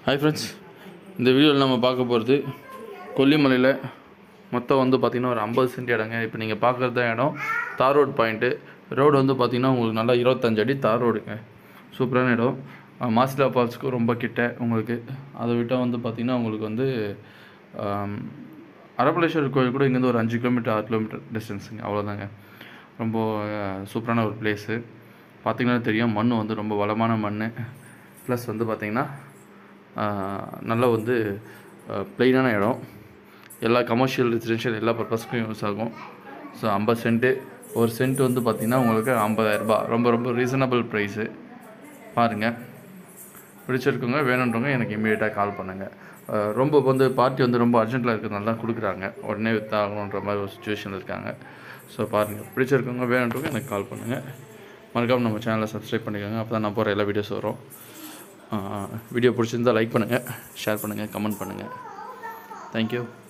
hi friends இந்த வீடியோவில் நம்ம பார்க்க போகிறது கொல்லிமலையில் மொத்தம் வந்து பார்த்திங்கன்னா ஒரு ஐம்பது சென்ட் இடங்க இப்போ நீங்கள் பார்க்குறது தான் இடம் தார் ரோட் பாயிண்ட்டு ரோடு வந்து பார்த்திங்கன்னா உங்களுக்கு நல்லா இருபத்தஞ்சு அடி தார் ரோடுங்க சூப்பரான இடம் அஹ் மாசிலா ஃபால்ஸுக்கு ரொம்ப கிட்ட உங்களுக்கு அதை விட்டால் வந்து பார்த்திங்கன்னா உங்களுக்கு வந்து ஆம், அரப்பளேஸ்வரர் கோயில் கூட இங்கேருந்து ஒரு அஞ்சு கிலோமீட்டர் ஆறு கிலோமீட்டர் டிஸ்டன்ஸுங்க அவ்வளோதாங்க ரொம்ப அஹ், சூப்பரான ஒரு பிளேஸு பார்த்திங்கன்னா தெரியும் மண் வந்து ரொம்ப வளமான மண் ப்ளஸ் வந்து பார்த்திங்கன்னா நல்ல வந்து ப்ளெயினான இடம் எல்லா கமர்ஷியல் ரெசிடென்ஷியல் எல்லா பர்பஸ்க்கும் யூஸ் ஆகும் ஸோ ஐம்பது சென்ட்டு ஒரு சென்ட் வந்து பார்த்திங்கன்னா உங்களுக்கு 50000 ரூபாய் ரொம்ப ரொம்ப ரீசனபிள் ப்ரைஸு பாருங்கள் பிடிச்சிருக்கவங்க வேணுன்றவங்க எனக்கு இமீடியட்டாக கால் பண்ணுங்கள் அஹ் ரொம்ப வந்து பார்ட்டி வந்து ரொம்ப அர்ஜென்ட்டில் இருக்கிறதுனால தான் கொடுக்குறாங்க உடனே வித்தாகணுன்ற மாதிரி ஒரு சுச்சுவேஷன் இருக்காங்க ஸோ பாருங்கள் பிடிச்சிருக்கவங்க வேணுன்றவங்க எனக்கு கால் பண்ணுங்கள் மறக்காம நம்ம சேனலை சப்ஸ்கிரைப் பண்ணிக்கோங்க அப்போ தான் நான் போகிற எல்லா வீடியோஸ் வரும் வீடியோ பிடிச்சிருந்தா லைக் பண்ணுங்கள் ஷேர் பண்ணுங்கள் கமெண்ட் பண்ணுங்கள் தேங்க்யூ